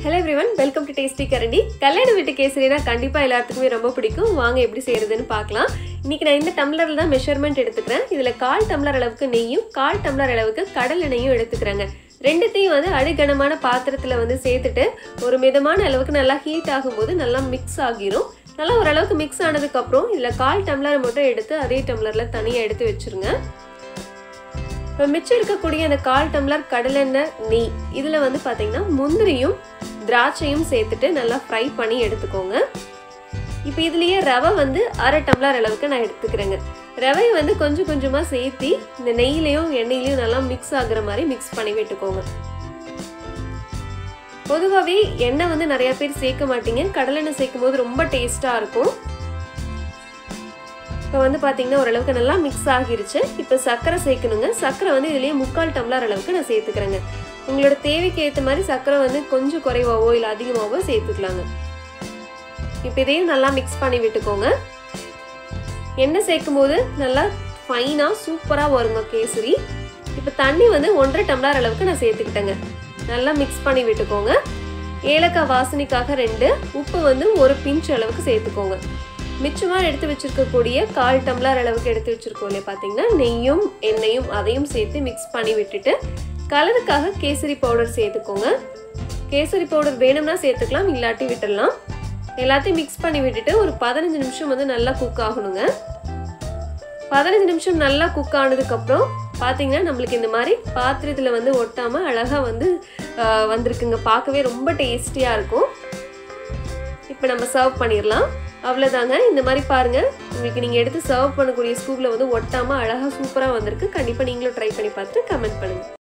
hello everyone welcome to tasty Karandi கல்யாண வீட்டு casuarina கண்டிப்பாக எல்லாத்துக்குமே ரொம்ப பிடிக்கும் வாங்க எப்படி செய்யறதுன்னு பார்க்கலாம் இன்னைக்கு நான் இந்த டம்ளரில் தான் மெஷர்மெண்ட் எடுத்துக்கிறேன் இதில் கால் டம்ளர் அளவுக்கு நெய்யும் கால் டம்ளர் அளவுக்கு கடல் எண்ணெயும் எடுத்துக்கிறேங்க ரெண்டுத்தையும் வந்து அடிகனமான பாத்திரத்தில் வந்து சேர்த்துட்டு ஒரு மிதமான அளவுக்கு நல்லா ஹீட் ஆகும்போது நல்லா மிக்ஸ் ஆகிரும் நல்லா ஓரளவுக்கு மிக்ஸ் ஆனதுக்கப்புறம் இதில் கால் டம்ளர் மட்டும் எடுத்து அதே டம்ளரில் தனியாக எடுத்து வச்சுருங்க இப்போ மிச்சம் இருக்கக்கூடிய அந்த கால் டம்ளர் கடலெண்ணெய் நெய் இதில் வந்து பார்த்தீங்கன்னா முந்திரியும் திராட்சையும் சேர்த்துட்டு நல்லா ஃப்ரை பண்ணி எடுத்துக்கோங்க இப்போ இதுலேயே ரவை வந்து அரை டம்ளர் அளவுக்கு நான் எடுத்துக்கிறேங்க ரவையை வந்து கொஞ்சம் கொஞ்சமாக சேர்த்தி இந்த நெய்யிலையும் எண்ணெயிலையும் நல்லா மிக்ஸ் ஆகுற மாதிரி மிக்ஸ் பண்ணி விட்டுக்கோங்க பொதுவாகவே எண்ணெய் வந்து நிறைய பேர் சேர்க்க மாட்டீங்க கடலெண்ணெய் சேர்க்கும் போது ரொம்ப டேஸ்ட்டாக இருக்கும் இப்போ வந்து பார்த்தீங்கன்னா ஓரளவுக்கு நல்லா மிக்ஸ் ஆகிருச்சு இப்போ சர்க்கரை சேர்க்கணுங்க சர்க்கரை வந்து இதுலேயே முக்கால் டம்ளர் அளவுக்கு நான் சேர்த்துக்கிறேங்க உங்களோட தேவைக்கு ஏற்ற மாதிரி சர்க்கரை வந்து கொஞ்சம் குறைவாவோ இல்லை அதிகமாகவோ சேர்த்துக்கலாங்க இப்போ இதையும் நல்லா மிக்ஸ் பண்ணி விட்டுக்கோங்க எண்ணெய் சேர்க்கும் போது நல்லா ஃபைனாக சூப்பராக வருங்க கேசரி இப்போ தண்ணி வந்து ஒன்றரை டம்ளர் அளவுக்கு நான் சேர்த்துக்கிட்டேங்க நல்லா மிக்ஸ் பண்ணி விட்டுக்கோங்க ஏலக்காய் வாசனைக்காக ரெண்டு உப்பு வந்து ஒரு பிஞ்ச் அளவுக்கு சேர்த்துக்கோங்க மிச்சமாக எடுத்து வச்சுருக்கக்கூடிய கால் டம்ளர் அளவுக்கு எடுத்து வச்சுருக்கோம் இல்லையா பார்த்தீங்கன்னா நெய்யும் எண்ணெயும் அதையும் சேர்த்து மிக்ஸ் பண்ணி விட்டுட்டு கலருக்காக கேசரி பவுடர் சேர்த்துக்கோங்க கேசரி பவுடர் வேணும்னா சேர்த்துக்கலாம் இல்லாட்டி விட்டுடலாம் எல்லாத்தையும் மிக்ஸ் பண்ணி விட்டுட்டு ஒரு பதினஞ்சு நிமிஷம் வந்து நல்லா குக் ஆகணுங்க பதினஞ்சு நிமிஷம் நல்லா குக் ஆனதுக்கப்புறம் பார்த்தீங்கன்னா நம்மளுக்கு இந்த மாதிரி பாத்திரத்தில் வந்து ஒட்டாமல் அழகாக வந்து வந்திருக்குங்க பார்க்கவே ரொம்ப டேஸ்டியாக இருக்கும் இப்போ நம்ம சர்வ் பண்ணிடலாம் அவ்வளோதாங்க இந்த மாதிரி பாருங்கள் உங்களுக்கு நீங்கள் எடுத்து சர்வ் பண்ணக்கூடிய ஸ்கூப்பில் வந்து ஒட்டாமல் அழகாக சூப்பராக வந்திருக்கு கண்டிப்பாக நீங்களும் ட்ரை பண்ணி பார்த்துட்டு கமெண்ட் பண்ணுங்கள்